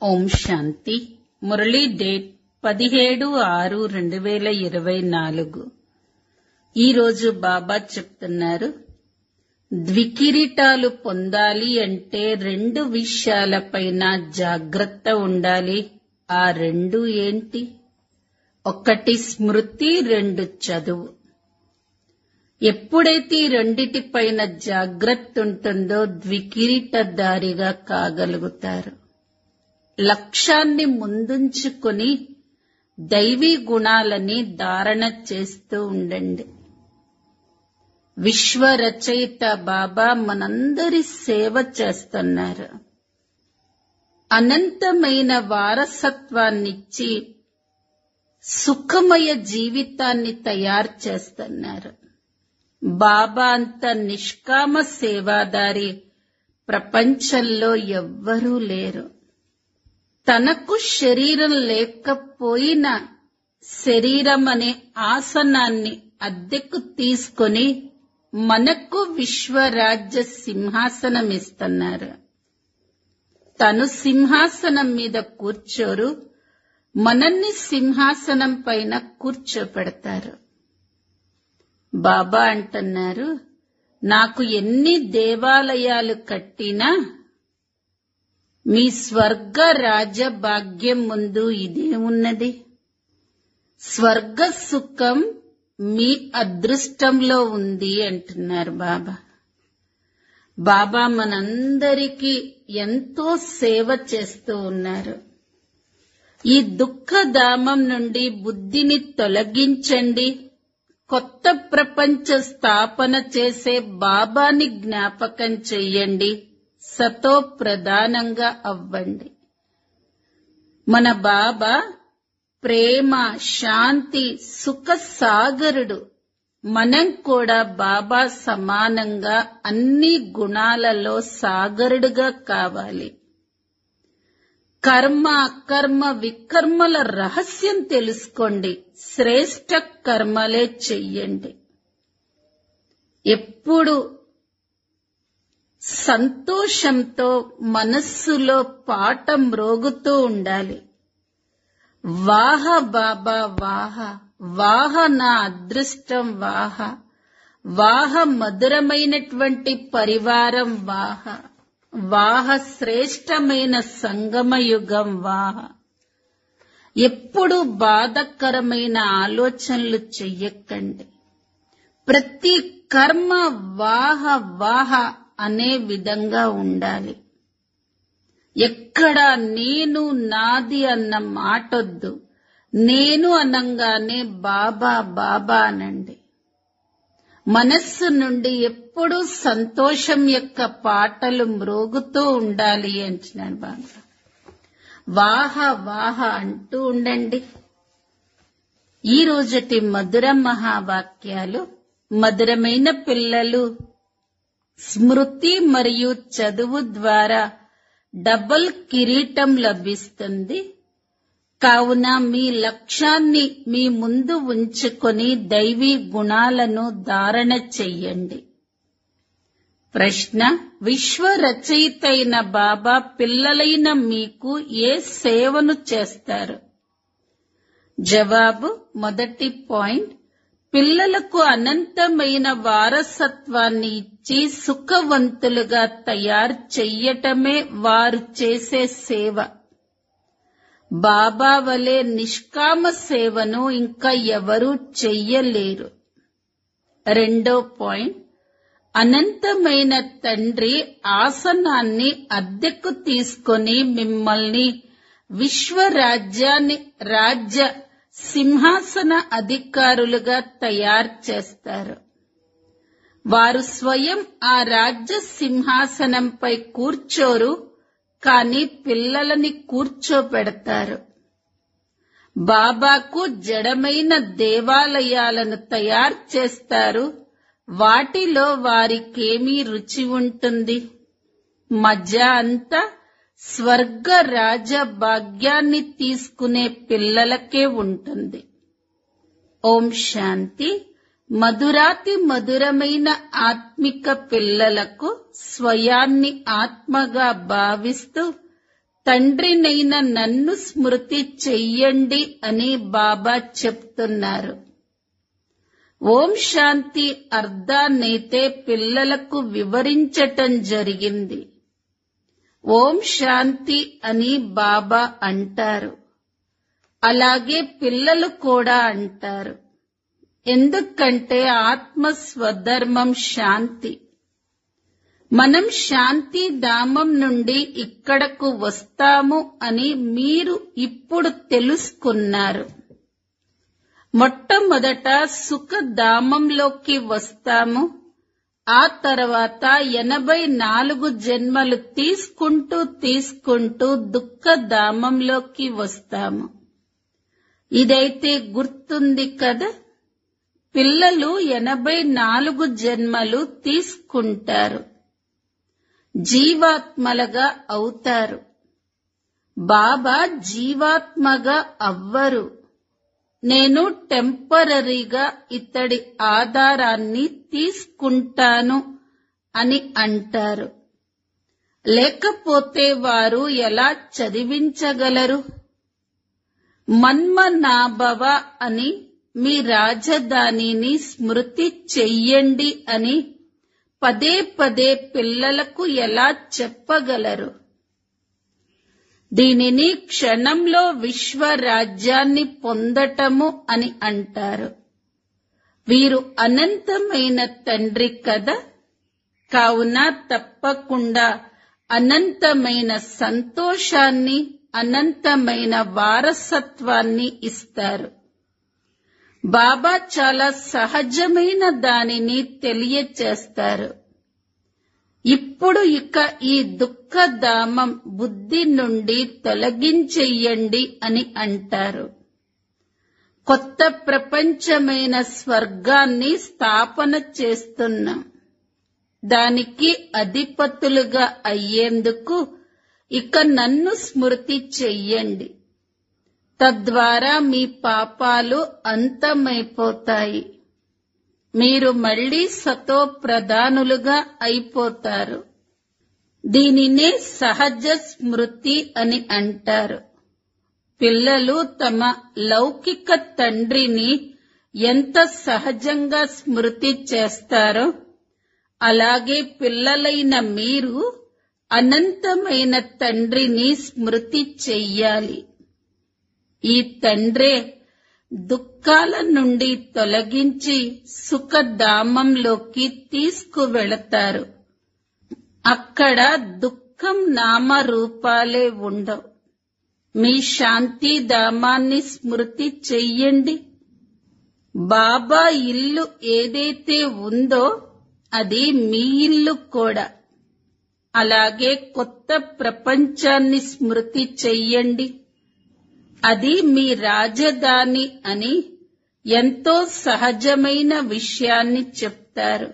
ఓం శాంతి Murali date పదిహేడు ఆరు రెండు వేల ఇరవై నాలుగు ఈరోజు బాబా చెప్తున్నారు ద్వికిరీటాలు పొందాలి అంటే రెండు విషయాలపైన జాగ్రత్త ఉండాలి ఆ రెండు ఏంటి ఒకటి స్మృతి రెండు చదువు ఎప్పుడైతే ఈ రెండిటిపైన జాగ్రత్త ఉంటుందో ద్వికిరీటధారిగా కాగలుగుతారు లక్ష్యాన్ని ముందుంచుకొని దైవీ గుణాలని ధారణ చేస్తూ ఉండండి విశ్వ రచయిత బాబా మనందరి సేవ చేస్తున్నారు అనంతమైన వారసత్వాన్నిచ్చి సుఖమయ జీవితాన్ని తయారు చేస్తున్నారు బాబా అంత నిష్కామ సేవాదారి ప్రపంచంలో ఎవ్వరూ లేరు తనకు శరీరం లేకపోయినా శరీరం అనే ఆసనాన్ని అద్దెకు తీసుకొని మనకు విశ్వరాజ్య సింహాసనం ఇస్తున్నారు తను సింహాసనం మీద కూర్చోరు మనల్ని సింహాసనం పైన కూర్చోపెడతారు బాబా అంటున్నారు నాకు ఎన్ని దేవాలయాలు కట్టినా మీ స్వర్గ రాజభాగ్యం ముందు ఇదే ఉన్నది స్వర్గ సుఖం మీ అదృష్టంలో ఉంది అంటున్నారు బాబా బాబా మనందరికీ ఎంతో సేవ చేస్తూ ఉన్నారు ఈ దుఃఖధామం నుండి బుద్ధిని తొలగించండి కొత్త ప్రపంచ స్థాపన చేసే బాబాని జ్ఞాపకం చెయ్యండి సతో ప్రధానంగా అవ్వండి మన బాబా ప్రేమ శాంతి సుఖ సాగరుడు మనం కూడా బాబా సమానంగా అన్ని గుణాలలో సాగరుడుగా కావాలి కర్మ అకర్మ వికర్మల రహస్యం తెలుసుకోండి శ్రేష్ట కర్మలే చెయ్యండి ఎప్పుడు సంతోషంతో మనస్సులో పాట మ్రోగుతూ ఉండాలి వాహ బాబా వాహ వాహ నా అదృష్టం వాహ వాహ మధురమైనటువంటి పరివారం వాహ వాహ శ్రేష్టమైన సంగమయుగం వాహ ఎప్పుడు బాధకరమైన ఆలోచనలు చెయ్యకండి ప్రతి కర్మ వాహ వాహ అనే విధంగా ఉండాలి ఎక్కడ నేను నాది అన్న మాటొద్దు నేను అనంగానే బాబా బాబా అనండి మనస్సు నుండి ఎప్పుడూ సంతోషం యొక్క పాటలు మ్రోగుతూ ఉండాలి అంటున్నాడు బాబా వాహ వాహ అంటూ ఉండండి ఈ రోజటి మధుర మహావాక్యాలు మధురమైన పిల్లలు స్మృతి మరియు చదువు ద్వారా డబుల్ కిరీటం లభిస్తుంది కావున మీ లక్ష్యాన్ని మీ ముందు ఉంచుకొని దైవీ గుణాలను ధారణ చెయ్యండి ప్రశ్న విశ్వ రచయిత అయిన బాబా పిల్లలైన మీకు ఏ సేవను చేస్తారు జవాబు మొదటి పాయింట్ పిల్లలకు అనంతమైన వారసత్వాన్ని ఇచ్చి సుఖవంతులుగా తయారు చెయ్యటమే వారు చేసే సేవ బాబా వలె నిష్కామ సేవను ఇంకా ఎవరూ చెయ్యలేరు రెండో పాయింట్ అనంతమైన తండ్రి ఆసనాన్ని అద్దెకు తీసుకొని మిమ్మల్ని విశ్వరాజ్యాన్ని రాజ్య సింహాసన అధికారులుగా తయారు చేస్తారు వారు స్వయం ఆ రాజ్య సింహాసనంపై కూర్చోరు కాని పిల్లలని కూర్చోపెడతారు బాబాకు జడమైన దేవాలయాలను తయారు చేస్తారు వాటిలో వారికేమీ రుచి ఉంటుంది మధ్య అంతా స్వర్గ రాజ భాగ్యాన్ని తీసుకునే పిల్లలకే ఉంటుంది ఓం శాంతి మధురాతి మధురమైన ఆత్మిక పిల్లలకు స్వయాన్ని ఆత్మగా భావిస్తూ తండ్రినైన నన్ను స్మృతి చెయ్యండి అని బాబా చెప్తున్నారు ఓం శాంతి అర్థాన్నైతే పిల్లలకు వివరించటం జరిగింది ఓం శాంతి అని బాబా అంటారు అలాగే పిల్లలు కూడా అంటారు ఎందుకంటే ఆత్మ స్వధర్మం శాంతి మనం శాంతి ధామం నుండి ఇక్కడకు వస్తాము అని మీరు ఇప్పుడు తెలుసుకున్నారు మొట్టమొదట సుఖధామంలోకి వస్తాము ఆ తర్వాత ఎనభై నాలుగు జన్మలు తీసుకుంటూ తీసుకుంటూ దుఃఖధామంలోకి వస్తాము ఇదైతే గుర్తుంది కదా పిల్లలు ఎనభై నాలుగు జన్మలు తీసుకుంటారు జీవాత్మలుగా అవుతారు బాబా జీవాత్మగా అవ్వరు నేను టెంపరీగా ఇతడి ఆధారాన్ని తీసుకుంటాను అని అంటారు లేకపోతే వారు ఎలా చదివించగలరు మన్మనాభవ అని మీ రాజధానిని స్మృతి చెయ్యండి అని పదే పదే పిల్లలకు ఎలా చెప్పగలరు దీనిని క్షణంలో విశ్వ రాజ్యాన్ని పొందటము అని అంటారు వీరు అనంతమైన తండ్రి కదా కావున తప్పకుండా అనంతమైన సంతోషాన్ని అనంతమైన వారసత్వాన్ని ఇస్తారు బాబా చాలా సహజమైన దానిని తెలియచేస్తారు ఇప్పుడు ఇక ఈ దుఃఖధామం బుద్ధి నుండి తొలగించెయ్యండి అని అంటారు కొత్త ప్రపంచమైన స్వర్గాన్ని స్థాపన చేస్తున్నాం దానికి అధిపతులుగా అయ్యేందుకు ఇక నన్ను స్మృతి చెయ్యండి తద్వారా మీ పాపాలు అంతమైపోతాయి మీరు మళ్లీ సతో ప్రధానులుగా అయిపోతారు దీనినే సహజ స్మృతి అని అంటారు పిల్లలు తమ లౌకిక తండ్రిని ఎంత సహజంగా స్మృతి చేస్తారో అలాగే పిల్లలైన మీరు అనంతమైన తండ్రిని స్మృతి చెయ్యాలి ఈ తండ్రే దుఃఖాల నుండి తొలగించి సుఖధామంలోకి తీసుకువెళతారు అక్కడ దుఃఖం నామరూపాలే ఉండవు మీ శాంతి ధామాన్ని స్మృతి చెయ్యండి బాబా ఇల్లు ఏదైతే ఉందో అది మీ ఇల్లు కూడా అలాగే కొత్త ప్రపంచాన్ని స్మృతి చెయ్యండి అది మీ రాజధాని అని ఎంతో సహజమైన విషయాన్ని చెప్తారు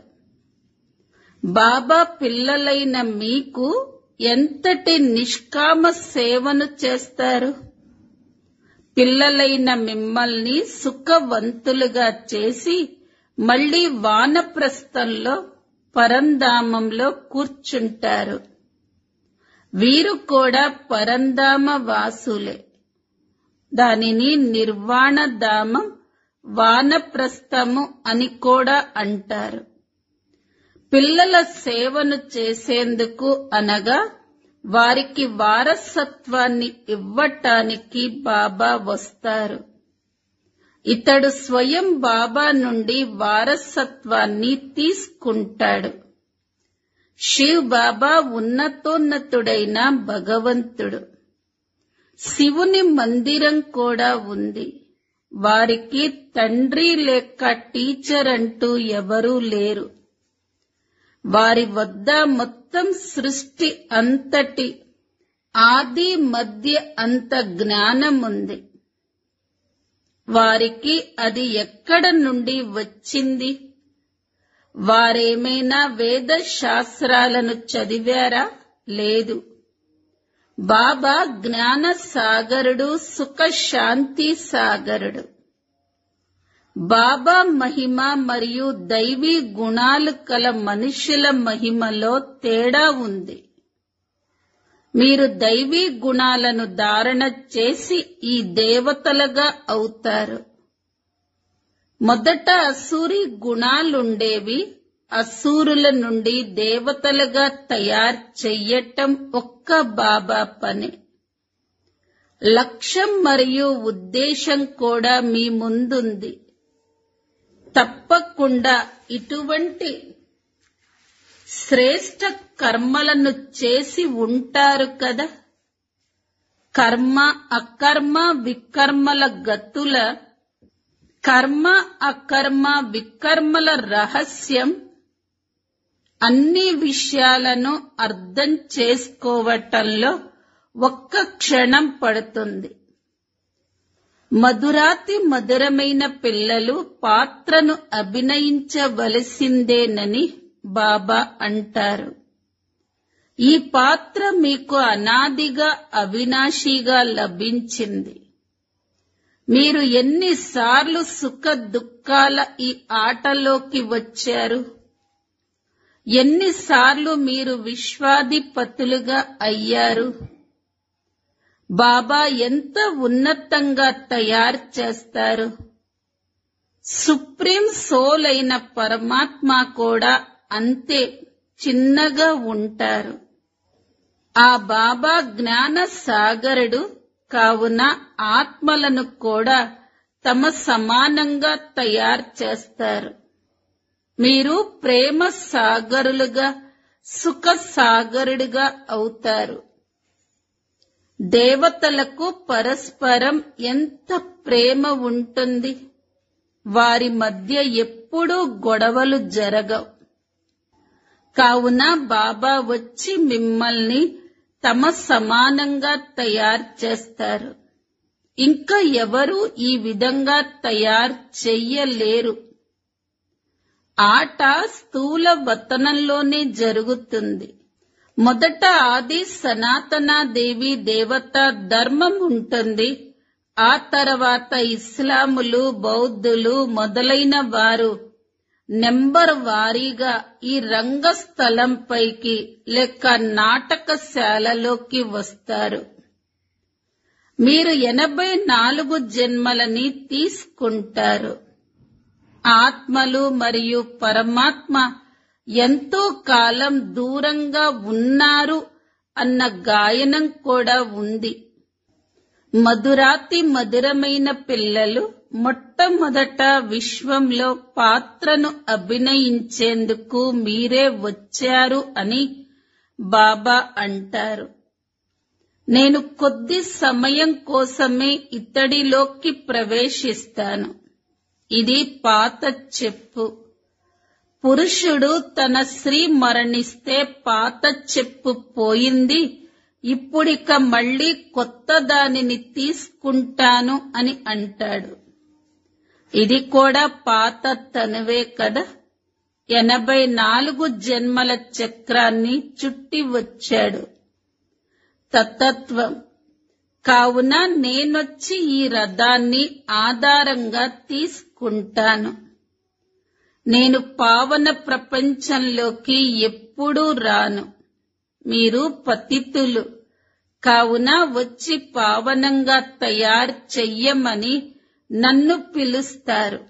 బాబా పిల్లలైన మీకు ఎంతటి నిష్కామ సేవను చేస్తారు పిల్లలైన మిమ్మల్ని సుఖవంతులుగా చేసి మళ్లీ వానప్రస్థంలో పరంధామంలో కూర్చుంటారు వీరు కూడా పరంధామ వాసులే దానిని నిర్వాణ ధామం వానప్రస్థము అని కూడా అంటారు పిల్లల సేవను చేసేందుకు అనగా వారికి వారసత్వాన్ని ఇవ్వటానికి బాబా వస్తారు ఇతడు స్వయం బాబా నుండి వారసత్వాన్ని తీసుకుంటాడు శివ్ బాబా ఉన్నతోన్నతుడైన భగవంతుడు శివుని మందిరం కూడా ఉంది వారికి తండ్రి లేక టీచర్ అంటూ ఎవరూ లేరు వారి వద్ద మొత్తం సృష్టి అంతటి ఆది మధ్య అంత జ్ఞానం ఉంది వారికి అది ఎక్కడ నుండి వచ్చింది వారేమైనా వేద శాస్త్రాలను చదివారా లేదు బాబా జ్ఞాన సాగరుడు సుఖ శాంతి సాగరుడు బాబా మహిమ మరియు దైవీ గుణాలు కల మనుషుల మహిమలో తేడా ఉంది మీరు దైవీ గుణాలను ధారణ చేసి ఈ దేవతలుగా అవుతారు మొదట అసూరి గుణాలుండేవి అసూరుల నుండి దేవతలుగా తయారు చెయ్యటం ఒక్క బాబా పని లక్ష్యం మరియు ఉద్దేశం కూడా మీ ముందుంది తప్పకుండా ఇటువంటి శ్రేష్ట కర్మలను చేసి ఉంటారు కదా కర్మ అకర్మ వికర్మల గతుల కర్మ అకర్మ వికర్మల రహస్యం అన్ని విషయాలను అర్థం చేసుకోవటంలో ఒక్క క్షణం పడుతుంది మధురాతి మధురమైన పిల్లలు పాత్రను అభినయించవలసిందేనని బాబా అంటారు ఈ పాత్ర మీకు అనాదిగా అవినాశిగా లభించింది మీరు ఎన్నిసార్లు సుఖ దుఃఖాల ఈ ఆటలోకి వచ్చారు ఎన్నిసార్లు మీరు విశ్వాధిపతులుగా అయ్యారు బాబా ఎంత ఉన్నతంగా తయారు చేస్తారు సుప్రీం సోల్ అయిన పరమాత్మ కూడా అంతే చిన్నగా ఉంటారు ఆ బాబా జ్ఞాన సాగరుడు కావున ఆత్మలను కూడా తమ సమానంగా తయారు చేస్తారు మీరు ప్రేమ సాగరులుగా సుఖ సాగరుడుగా అవుతారు దేవతలకు పరస్పరం ఎంత ప్రేమ ఉంటుంది వారి మధ్య ఎప్పుడూ గొడవలు జరగవు కావున బాబా వచ్చి మిమ్మల్ని తమ సమానంగా తయారు చేస్తారు ఇంకా ఎవరు ఈ విధంగా తయారు చెయ్యలేరు ఆట స్థూల వతనంలోనే జరుగుతుంది మొదట ఆది సనాతన దేవి దేవత ధర్మం ఉంటుంది ఆ తర్వాత ఇస్లాములు బౌద్ధులు మొదలైన వారు నెంబర్ వారీగా ఈ రంగస్థలంపైకి లేక నాటకశాలలోకి వస్తారు మీరు ఎనభై నాలుగు జన్మలని తీసుకుంటారు ఆత్మలు మరియు పరమాత్మ ఎంతో కాలం దూరంగా ఉన్నారు అన్న గాయనం కూడా ఉంది మధురాతి మధురమైన పిల్లలు మొట్టమొదట విశ్వంలో పాత్రను అభినయించేందుకు మీరే వచ్చారు అని బాబా అంటారు నేను కొద్ది సమయం కోసమే ఇతడిలోకి ప్రవేశిస్తాను ఇది పాత చెప్పు పురుషుడు తన స్త్రీ మరణిస్తే పాత చెప్పు పోయింది ఇప్పుడిక మళ్ళీ కొత్త దానిని తీసుకుంటాను అని అంటాడు ఇది కూడా పాత తనువే కదా ఎనభై నాలుగు జన్మల చక్రాన్ని చుట్టి వచ్చాడు తత్తత్వం కావున నేనొచ్చి ఈ రథాన్ని ఆధారంగా తీసుకుంటాను నేను పావన ప్రపంచంలోకి ఎప్పుడూ రాను మీరు పతితులు కావున వచ్చి పావనంగా తయారు చెయ్యమని నన్ను పిలుస్తారు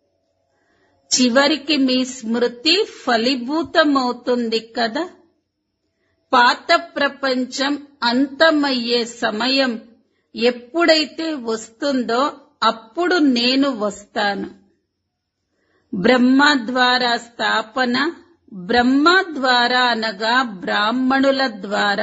చివరికి మీ స్మృతి ఫలీభూతమవుతుంది కదా పాత ప్రపంచం అంతమయ్యే సమయం ఎప్పుడైతే వస్తుందో అప్పుడు నేను వస్తాను బ్రహ్మ ద్వారా స్థాపన బ్రహ్మ ద్వారా అనగా బ్రాహ్మణుల ద్వారా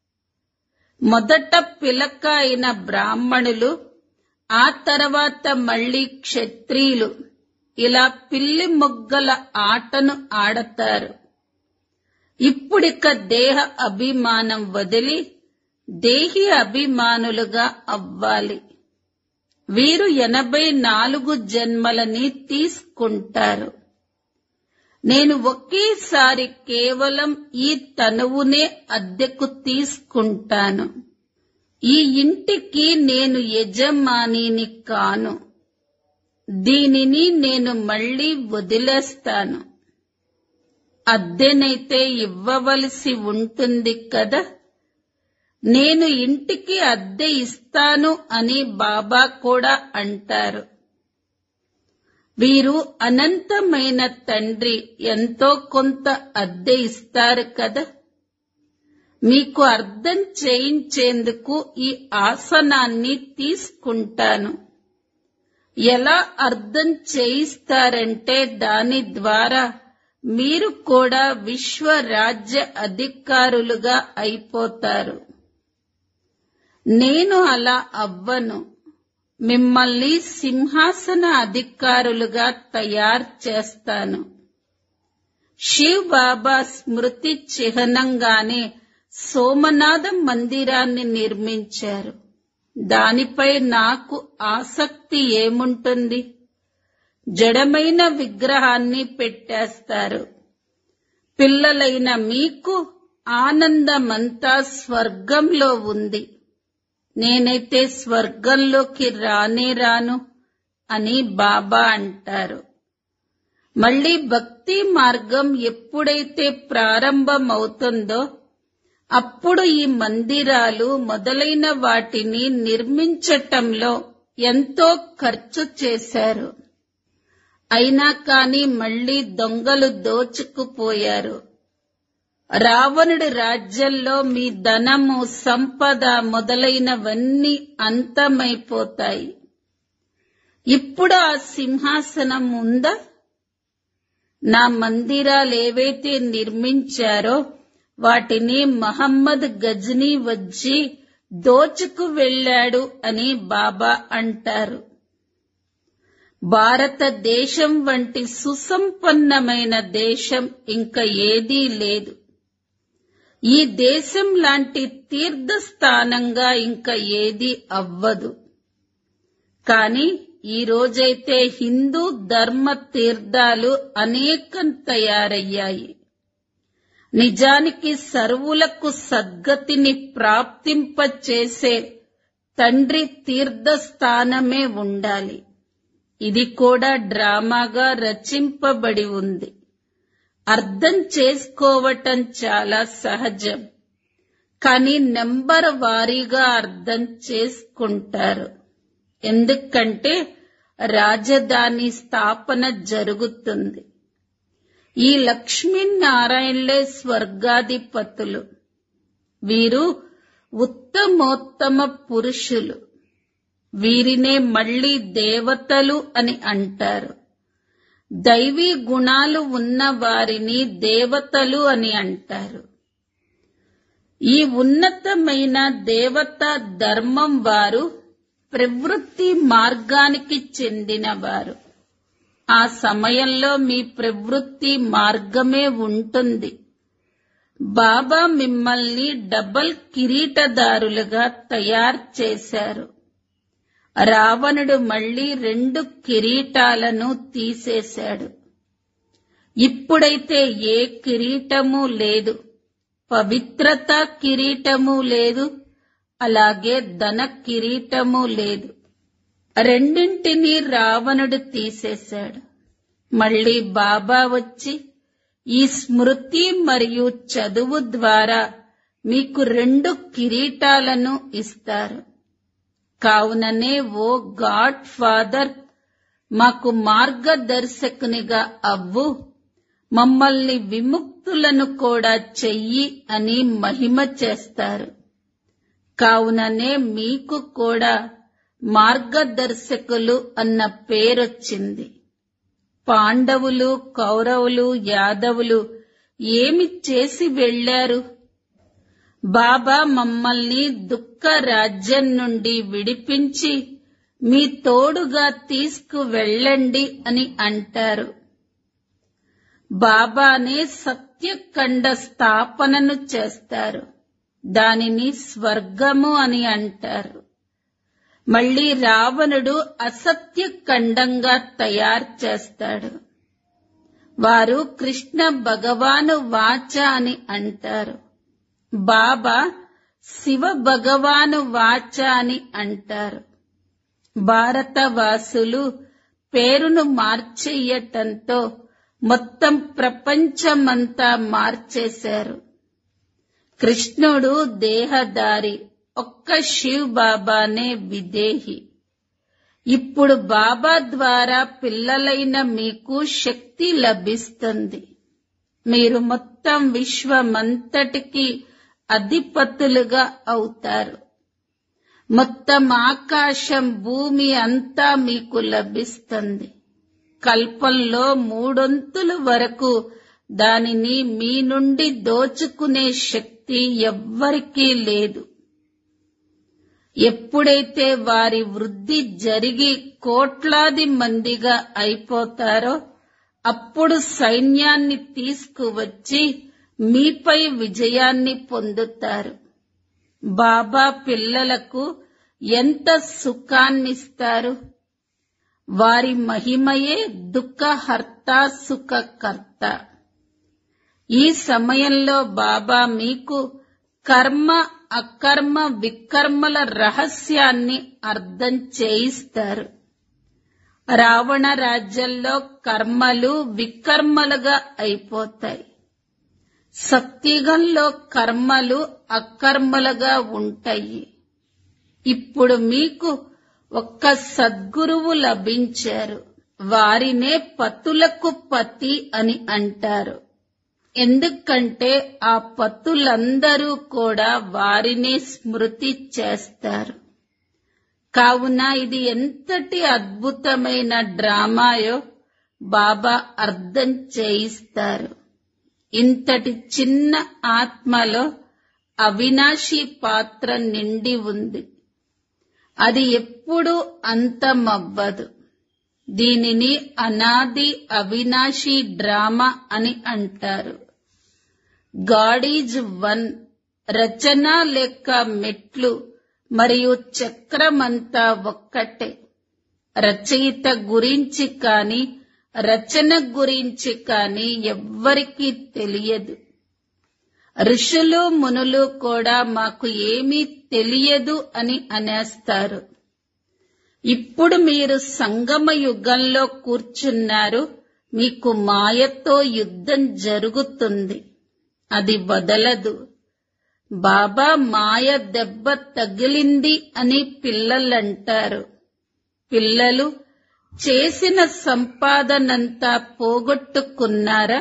మొదట పిలక అయిన బ్రాహ్మణులు ఆ తర్వాత మళ్ళీ క్షత్రియులు ఇలా పిల్లి మొగ్గల ఆటను ఆడతారు ఇప్పుడిక దేహ అభిమానం వదిలి దేహి అభిమానులుగా అవ్వాలి వీరు ఎనభై నాలుగు జన్మలని తీసుకుంటారు నేను ఒకేసారి కేవలం ఈ తనువునే అద్దెకు తీసుకుంటాను ఈ ఇంటికి నేను యజమానిని కాను దీనిని నేను మళ్ళీ వదిలేస్తాను అద్దెనైతే ఇవ్వవలసి ఉంటుంది కదా నేను ఇంటికి అద్దె ఇస్తాను అని బాబా కూడా అంటారు వీరు అనంతమైన తండ్రి ఎంతో కొంత అద్దె ఇస్తారు కదా మీకు అర్థం చేయించేందుకు ఈ ఆసనాన్ని తీసుకుంటాను ఎలా అర్థం చేయిస్తారంటే దాని ద్వారా మీరు కూడా విశ్వరాజ్య అధికారులుగా అయిపోతారు నేను అలా అవ్వను మిమ్మల్ని సింహాసన అధికారులుగా తయారు చేస్తాను శివ్ బాబా స్మృతి చిహ్నంగానే సోమనాథ మందిరాన్ని నిర్మించారు దానిపై నాకు ఆసక్తి ఏముంటుంది జడమైన విగ్రహాన్ని పెట్టేస్తారు పిల్లలైన మీకు ఆనందమంతా స్వర్గంలో ఉంది నేనైతే స్వర్గంలోకి రానే రాను అని బాబా అంటారు మళ్ళీ భక్తి మార్గం ఎప్పుడైతే ప్రారంభమవుతుందో అప్పుడు ఈ మందిరాలు మొదలైన వాటిని నిర్మించటంలో ఎంతో ఖర్చు చేశారు అయినా కాని మళ్ళీ దొంగలు దోచుకుపోయారు రావణుడి రాజ్యంలో మీ ధనము సంపద మొదలైనవన్నీ అంతమైపోతాయి ఇప్పుడు ఆ సింహాసనం ఉందా నా మందిరాలు ఏవైతే నిర్మించారో వాటిని మహమ్మద్ గజ్నీ వచ్చి దోచుకు వెళ్ళాడు అని బాబా అంటారు భారతదేశం వంటి సుసంపన్నమైన దేశం ఇంకా ఏదీ లేదు ఈ దేశం లాంటి తీర్థస్థానంగా ఇంకా ఏది అవ్వదు కాని ఈ రోజైతే హిందూ ధర్మ తీర్థాలు అనేకం తయారయ్యాయి నిజానికి సర్వులకు సద్గతిని ప్రాప్తింపచేసే తండ్రి తీర్థస్థానమే ఉండాలి ఇది కూడా డ్రామాగా రచింపబడి ఉంది అర్థం చేసుకోవటం చాలా సహజం కానీ నెంబర్ వారీగా అర్థం చేసుకుంటారు ఎందుకంటే రాజధాని స్థాపన జరుగుతుంది ఈ లక్ష్మీనారాయణలే స్వర్గాధిపతులు వీరు ఉత్తమోత్తమ పురుషులు వీరినే మళ్ళీ దేవతలు అని అంటారు దైవీ గుణాలు ఉన్న వారిని దేవతలు అని అంటారు ఈ ఉన్నతమైన దేవతా ధర్మం వారు ప్రవృత్తి మార్గానికి చెందినవారు ఆ సమయంలో మీ ప్రవృత్తి మార్గమే ఉంటుంది బాబా మిమ్మల్ని డబల్ కిరీటదారులుగా తయారు చేశారు రావణుడు మళ్ళీ రెండు కిరీటాలను తీసేశాడు ఇప్పుడైతే ఏ కిరీటము లేదు పవిత్రత కిరీటము లేదు అలాగే ధన కిరీటము లేదు రెండింటినీ రావణుడు తీసేశాడు మళ్ళీ బాబా వచ్చి ఈ స్మృతి మరియు చదువు ద్వారా మీకు రెండు కిరీటాలను ఇస్తారు కావుననే ఓ గాడ్ ఫాదర్ మాకు మార్గదర్శకునిగా అవ్వు మమ్మల్ని విముక్తులను కూడా చెయ్యి అని మహిమ చేస్తారు కావుననే మీకు కూడా మార్గదర్శకులు అన్న పేరొచ్చింది పాండవులు కౌరవులు యాదవులు ఏమి చేసి వెళ్లారు బాబా మమ్మల్ని దుఃఖ రాజ్యం నుండి విడిపించి మీ తోడుగా తీసుకు వెళ్ళండి అని అంటారు బాబానే సత్యఖండ స్థాపనను చేస్తారు దానిని స్వర్గము అని అంటారు మళ్ళీ రావణుడు అసత్య ఖండంగా తయారు చేస్తాడు వారు కృష్ణ భగవాను వాచ అని అంటారు బాబా శివ భగవాను వాచ అని అంటారు భారతవాసులు పేరును మార్చేయటంతో మొత్తం ప్రపంచమంతా మార్చేశారు కృష్ణుడు దేహదారి ఒక్క శివ్ బాబానే విదేహి ఇప్పుడు బాబా ద్వారా పిల్లలైన మీకు శక్తి లభిస్తుంది మీరు మొత్తం విశ్వమంతటికి అధిపతులుగా అవుతారు మొత్తం ఆకాశం భూమి అంతా మీకు లభిస్తుంది కల్పంలో మూడొంతుల వరకు దానిని మీ నుండి దోచుకునే శక్తి ఎవ్వరికీ లేదు ఎప్పుడైతే వారి వృద్ధి జరిగి కోట్లాది మందిగా అయిపోతారో అప్పుడు సైన్యాన్ని తీసుకువచ్చి మీపై విజయాన్ని పొందుతారు బాబా పిల్లలకు ఎంత సుఖాన్నిస్తారు వారి మహిమయే దుఃఖహర్త సుఖకర్త ఈ సమయంలో బాబా మీకు కర్మ అకర్మ వికర్మల రహస్యాన్ని అర్థం చేయిస్తారు రావణ రాజ్యంలో కర్మలు వికర్మలుగా అయిపోతాయి సత్యుగంలో కర్మలు అకర్మలుగా ఉంటాయి ఇప్పుడు మీకు ఒక్క సద్గురువు లభించారు వారినే పతులకు పతి అని అంటారు ఎందుకంటే ఆ పతులందరూ కూడా వారినే స్మృతి చేస్తారు కావున ఇది ఎంతటి అద్భుతమైన డ్రామాయో బాబా అర్థం చేయిస్తారు ఇంతటి చిన్న ఆత్మలో అవినాశి పాత్ర నిండి ఉంది అది ఎప్పుడూ అంతమవ్వదు దీనిని అనాది అవినాశి డ్రామా అని అంటారు గాడీజ్ వన్ రచన లెక్క మెట్లు మరియు చక్రమంతా ఒక్కటే రచయిత గురించి కాని రచన గురించి కాని ఎవ్వరికీ తెలియదు ఋషులు మునులు కూడా మాకు ఏమీ తెలియదు అని అనేస్తారు ఇప్పుడు మీరు సంగమ యుగంలో కూర్చున్నారు మీకు మాయతో యుద్ధం జరుగుతుంది అది వదలదు బాబా మాయ దెబ్బ తగిలింది అని పిల్లలంటారు పిల్లలు చేసిన సంపాదనంతా పోగొట్టుకున్నారా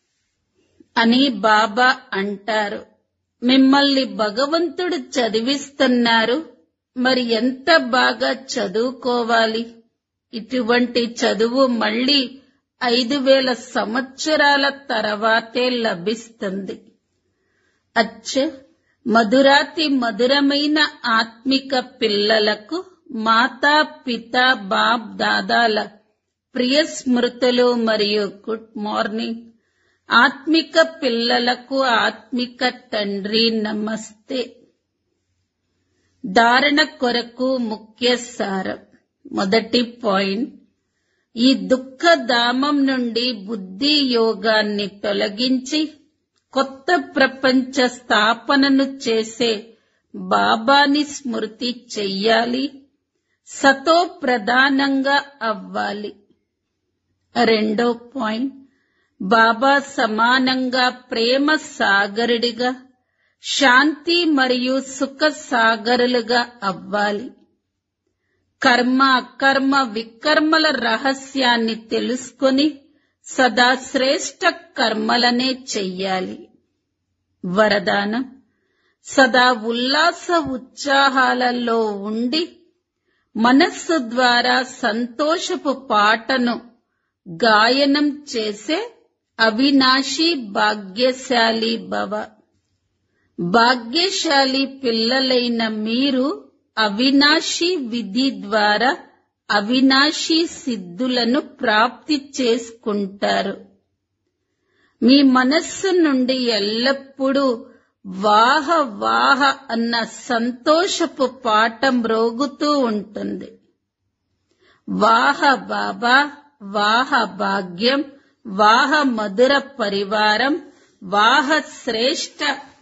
అని బాబా అంటారు మిమ్మల్ని భగవంతుడు చదివిస్తున్నారు మరి ఎంత బాగా చదువుకోవాలి ఇటువంటి చదువు మళ్ళీ ఐదు వేల సంవత్సరాల తర్వాతే లభిస్తుంది అచ్చ మధురాతి మధురమైన ఆత్మిక పిల్లలకు మాతా పిత బాప్ దాదాల ప్రియ స్మృతులు మరియు గుడ్ మార్నింగ్ ఆత్మిక పిల్లలకు ఆత్మిక తండ్రి నమస్తే ధారణ కొరకు ముఖ్య సారం మొదటి పాయింట్ ఈ దుఃఖధామం నుండి బుద్ధి యోగాన్ని తొలగించి కొత్త ప్రపంచ స్థాపనను చేసే బాబాని స్మృతి చెయ్యాలి సతో ప్రధానంగా అవ్వాలి రెండో పాయింట్ బాబా సమానంగా ప్రేమ సాగరుడిగా శాంతి మరియు సుఖ సాగరులుగా అవ్వాలి కర్మ అకర్మ వికర్మల రహస్యాన్ని తెలుసుకొని సదా శ్రేష్ట కర్మలనే చెయ్యాలి వరదానం సదా ఉల్లాస ఉత్సాహాలలో ఉండి మనస్సు ద్వారా సంతోషపు పాటను గాయనం చేసే అవినాశి భాగ్యశాలి భవ భాగ్యశాలి పిల్లలైన మీరు అవినాశి విధి ద్వారా అవినాశి సిద్ధులను ప్రాప్తి చేసుకుంటారు మీ మనస్సు నుండి ఎల్లప్పుడూ వాహ వాహ అన్న సంతోషపు పాట మ్రోగుతూ ఉంటుంది వాహ బాబా వాహ భాగ్యం వాహ మధుర పరివారం వాహ శ్రేష్ట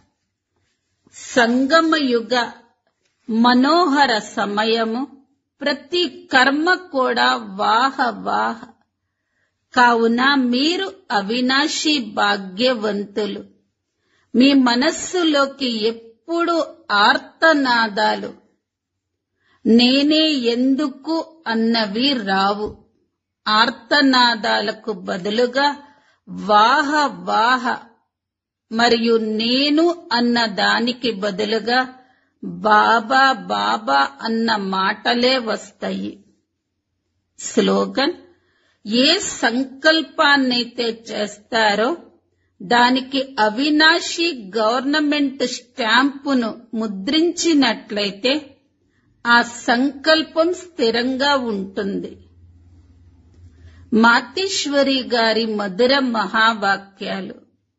సంగమయుగ మనోహర సమయము ప్రతి కర్మ కూడా వాహ వాహ కావున మీరు అవినాశి భాగ్యవంతులు మీ మనస్సులోకి ఎప్పుడు ఆర్తనాదాలు నేనే ఎందుకు అన్నవి రావు ఆర్తనాదాలకు బదులుగా వాహ వాహ మరియు నేను అన్న దానికి బదులుగా బాబా బాబా అన్న మాటలే వస్తాయి స్లోగన్ ఏ సంకల్పాన్నైతే చేస్తారో దానికి అవినాశి గవర్నమెంట్ స్టాంపును ముద్రించినట్లయితే ఆ సంకల్పం స్థిరంగా ఉంటుంది మాతేశ్వరి గారి మధుర మహావాక్యాలు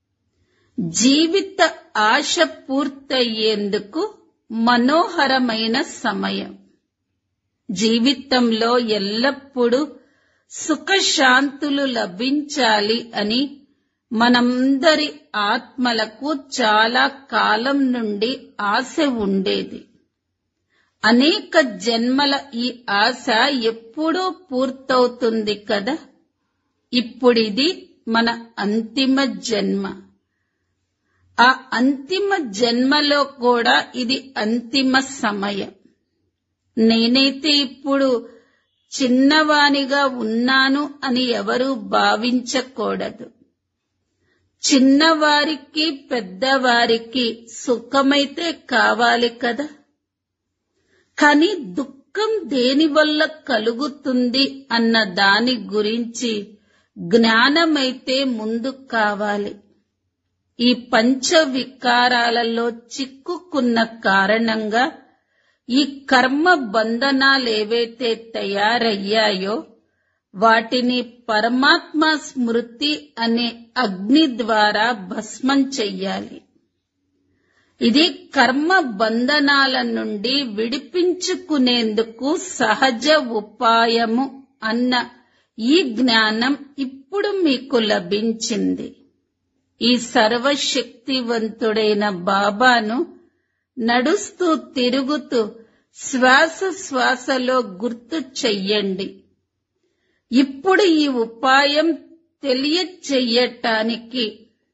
జీవిత ఆశ పూర్తయ్యేందుకు మనోహరమైన సమయం జీవితంలో ఎల్లప్పుడూ సుఖశాంతులు లభించాలి అని మనందరి ఆత్మలకు చాలా కాలం నుండి ఆశ ఉండేది అనేక జన్మల ఈ ఆశ ఎప్పుడూ పూర్తవుతుంది కదా ఇప్పుడిది మన అంతిమ జన్మ ఆ అంతిమ జన్మలో కూడా ఇది అంతిమ సమయం నేనైతే ఇప్పుడు చిన్నవానిగా ఉన్నాను అని ఎవరూ భావించకూడదు చిన్నవారికి పెద్దవారికి సుఖమైతే కావాలి కదా కానీ దుఃఖం దేని వల్ల కలుగుతుంది అన్న దాని గురించి జ్ఞానమైతే ముందు కావాలి ఈ పంచ వికారాలలో చిక్కుకున్న కారణంగా ఈ కర్మ బంధనాలేవైతే తయారయ్యాయో వాటిని పరమాత్మ స్మృతి అనే అగ్ని ద్వారా భస్మం చెయ్యాలి ఇది కర్మ బంధనాల నుండి విడిపించుకునేందుకు సహజ ఉపాయము అన్న ఈ జ్ఞానం ఇప్పుడు మీకు లభించింది ఈ సర్వశక్తివంతుడైన బాబాను నడుస్తూ తిరుగుతూ శ్వాస శ్వాసలో గుర్తు చెయ్యండి ఇప్పుడు ఈ ఉపాయం తెలియచెయ్యటానికి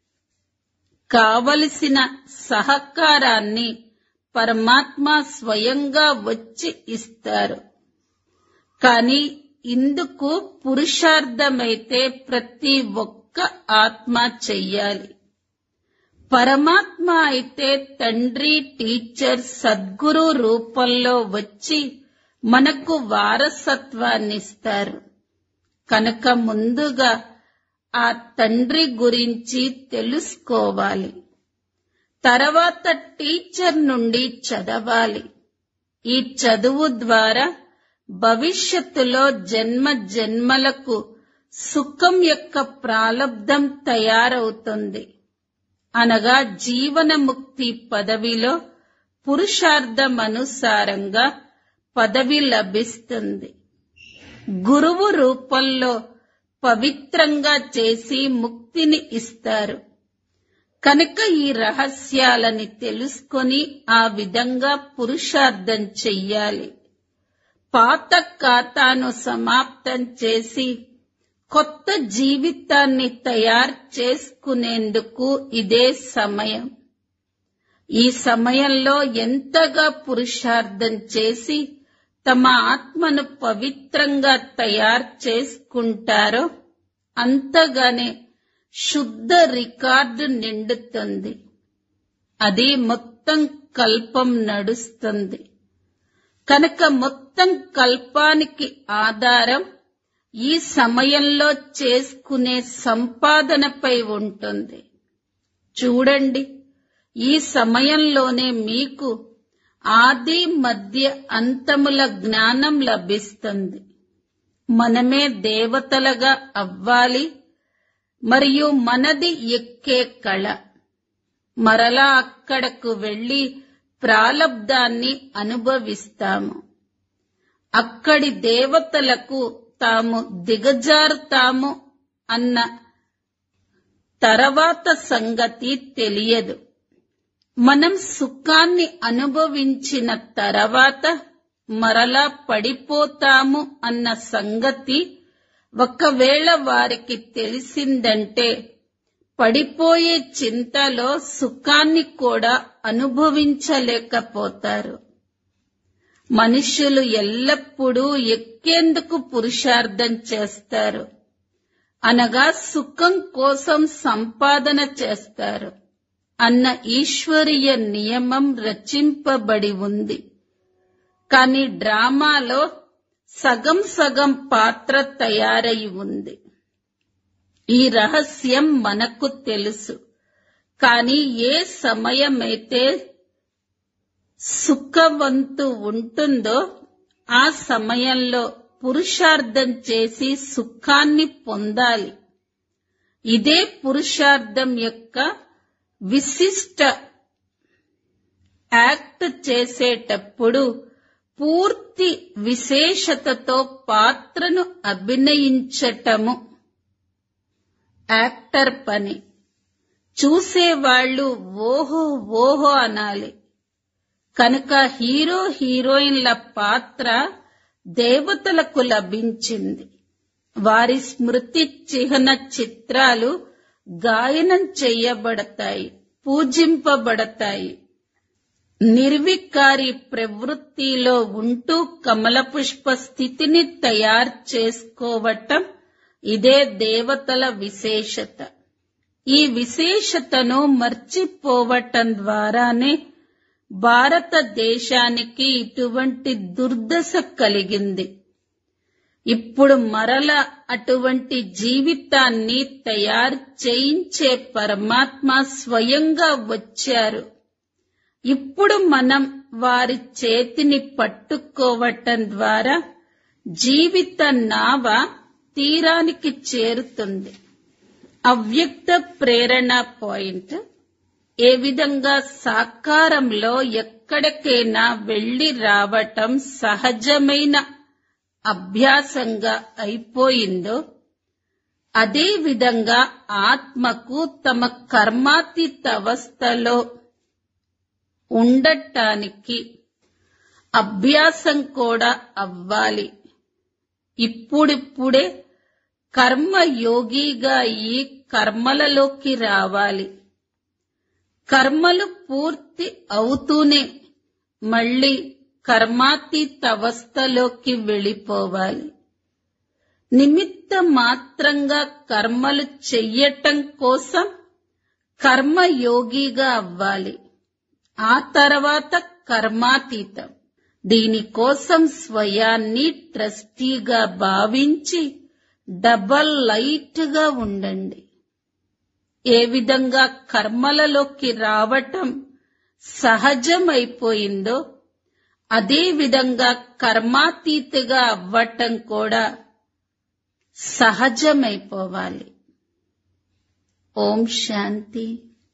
కావలసిన సహకారాన్ని పరమాత్మ స్వయంగా వచ్చి ఇస్తారు కానీ ఇందుకు పురుషార్థమైతే ప్రతి ఒక్క ఆత్మ చెయ్యాలి పరమాత్మ అయితే తండ్రి టీచర్ సద్గురు రూపంలో వచ్చి మనకు వారసత్వాన్నిస్తారు కనుక ముందుగా ఆ తండ్రి గురించి తెలుసుకోవాలి తర్వాత టీచర్ నుండి చదవాలి ఈ చదువు ద్వారా భవిష్యత్తులో జన్మ జన్మలకు సుఖం యొక్క ప్రాలబ్ధం తయారవుతుంది అనగా జీవనముక్తి పదవిలో పురుషార్థమనుసారంగా పదవి లభిస్తుంది గురువు రూపంలో పవిత్రంగా చేసి ముక్తిని ఇస్తారు కనుక ఈ రహస్యాలని తెలుసుకొని ఆ విధంగా పురుషార్థం చెయ్యాలి పాత ఖాతాను సమాప్తం చేసి కొత్త జీవితాన్ని తయారు చేసుకునేందుకు ఇదే సమయం ఈ సమయంలో ఎంతగా పురుషార్థం చేసి తమ ఆత్మను పవిత్రంగా తయారు చేసుకుంటారో అంతగానే శుద్ధ రికార్డు నిండుతుంది అది మొత్తం కల్పం నడుస్తుంది కనుక మొత్తం కల్పానికి ఆధారం ఈ సమయంలో చేసుకునే సంపాదనపై ఉంటుంది చూడండి ఈ సమయంలోనే మీకు ఆది మధ్య అంతముల జ్ఞానం లభిస్తుంది మనమే దేవతలుగా అవ్వాలి మరియు మనది ఎక్కే కళ మరలా అక్కడకు వెళ్లి ప్రాలబ్ధాన్ని అనుభవిస్తాము అక్కడి దేవతలకు తాము దిగజారుతాము అన్న తర్వాత సంగతి తెలియదు మనం సుఖాన్ని అనుభవించిన తర్వాత మరలా పడిపోతాము అన్న సంగతి ఒకవేళ వారికి తెలిసిందంటే పడిపోయే చింతలో సుఖాన్ని కూడా అనుభవించలేకపోతారు మనుషులు ఎల్లప్పుడూ ఎక్కేందుకు పురుషార్థం చేస్తారు అనగా సుఖం కోసం సంపాదన చేస్తారు అన్న ఈశ్వరీయ నియమం రచింపబడి ఉంది కాని డ్రామాలో సగం సగం పాత్ర తయారై ఉంది ఈ రహస్యం మనకు తెలుసు కాని ఏ సమయమైతే సుఖవంతు ఉంటుందో ఆ సమయంలో పురుషార్థం చేసి సుఖాన్ని పొందాలి ఇదే పురుషార్థం యొక్క విశిష్ట యాక్ట్ చేసేటప్పుడు పూర్తి విశేషతతో పాత్రను అభినయించటము యాక్టర్ పని చూసేవాళ్లు ఓహో ఓహో అనాలి కనుక హీరో హీరోయిన్ల పాత్ర దేవతలకు లభించింది వారి స్మృతి చిహ్న చిత్రాలు గాయనం చెయ్యబడతాయి పూజింపబడతాయి నిర్వికారి ప్రవృత్తిలో ఉంటూ కమలపుష్ప స్థితిని తయారు చేసుకోవటం ఇదే దేవతల విశేషత ఈ విశేషతను మర్చిపోవటం ద్వారానే భారతదేశానికి ఇటువంటి దుర్దశ కలిగింది ఇప్పుడు మరల అటువంటి జీవితాన్ని తయారు చేయించే పరమాత్మ స్వయంగా వచ్చారు ఇప్పుడు మనం వారి చేతిని పట్టుకోవటం ద్వారా జీవిత నావ తీరానికి చేరుతుంది అవ్యక్త ప్రేరణ పాయింట్ ఏ విధంగా సాకారంలో ఎక్కడికైనా వెళ్లి రావటం సహజమైన అభ్యాసంగా అయిపోయిందో అదే విధంగా ఆత్మకు తమ కర్మాతీత అవస్థలో ఉండటానికి అభ్యాసం కూడా అవ్వాలి ఇప్పుడిప్పుడే కర్మయోగిగా ఈ కర్మలలోకి రావాలి కర్మలు పూర్తి అవుతూనే మళ్ళీ కర్మాతీత అవస్థలోకి వెళ్ళిపోవాలి నిమిత్త మాత్రంగా కర్మలు చెయ్యటం కోసం కర్మయోగిగా అవ్వాలి ఆ తర్వాత కర్మాతీతం దీనికోసం స్వయాన్ని ట్రస్టీగా భావించి డబల్ లైట్ గా ఉండండి ఏ విధంగా కర్మలలోకి రావటం సహజమైపోయిందో అదే విధంగా కర్మాతీతగా అవ్వటం కూడా సహజమైపోవాలి ఓం శాంతి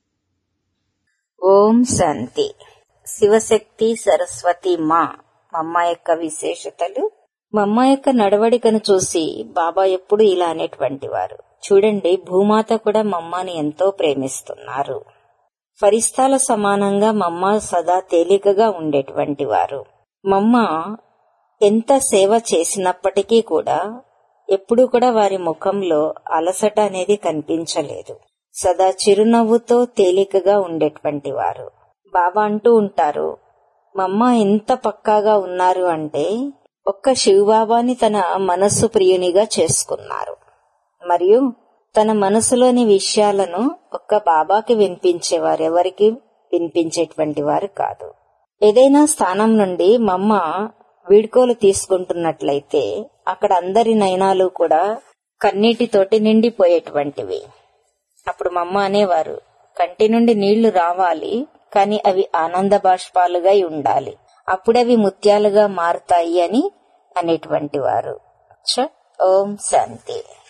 ఓం శాంతి శివశక్తి సరస్వతి మా మమ్మ యొక్క విశేషతలు మమ్మ యొక్క నడవడికను చూసి బాబా ఎప్పుడు ఇలా అనేటువంటి వారు చూడండి భూమాత కూడా మమ్మని ఎంతో ప్రేమిస్తున్నారు ఫరిస్తాల సమానంగా మమ్మ సదా తేలికగా ఉండేటువంటి వారు మమ్మ ఎంత సేవ చేసినప్పటికీ కూడా ఎప్పుడూ కూడా వారి ముఖంలో అలసట అనేది కనిపించలేదు సదా చిరునవ్వుతో తేలికగా ఉండేటువంటి వారు బాబా అంటూ ఉంటారు మమ్మ ఎంత పక్కాగా ఉన్నారు అంటే ఒక్క శివబాబాని తన మనస్సు ప్రియునిగా చేసుకున్నారు మరియు తన మనసులోని విషయాలను ఒక్క బాబాకి వినిపించేవారు ఎవరికి వినిపించేటువంటి వారు కాదు ఏదైనా స్థానం నుండి మమ్మ వీడ్కోలు తీసుకుంటున్నట్లయితే అక్కడ అందరి నయనాలు కూడా కన్నీటితోటి నిండిపోయేటువంటివి అప్పుడు మమ్మ అనేవారు కంటి నుండి నీళ్లు రావాలి కాని అవి ఆనంద బాష్పాలుగా ఉండాలి అప్పుడవి ముత్యాలుగా మారుతాయి అని అనేటువంటి వారు చ ఓం శాంతి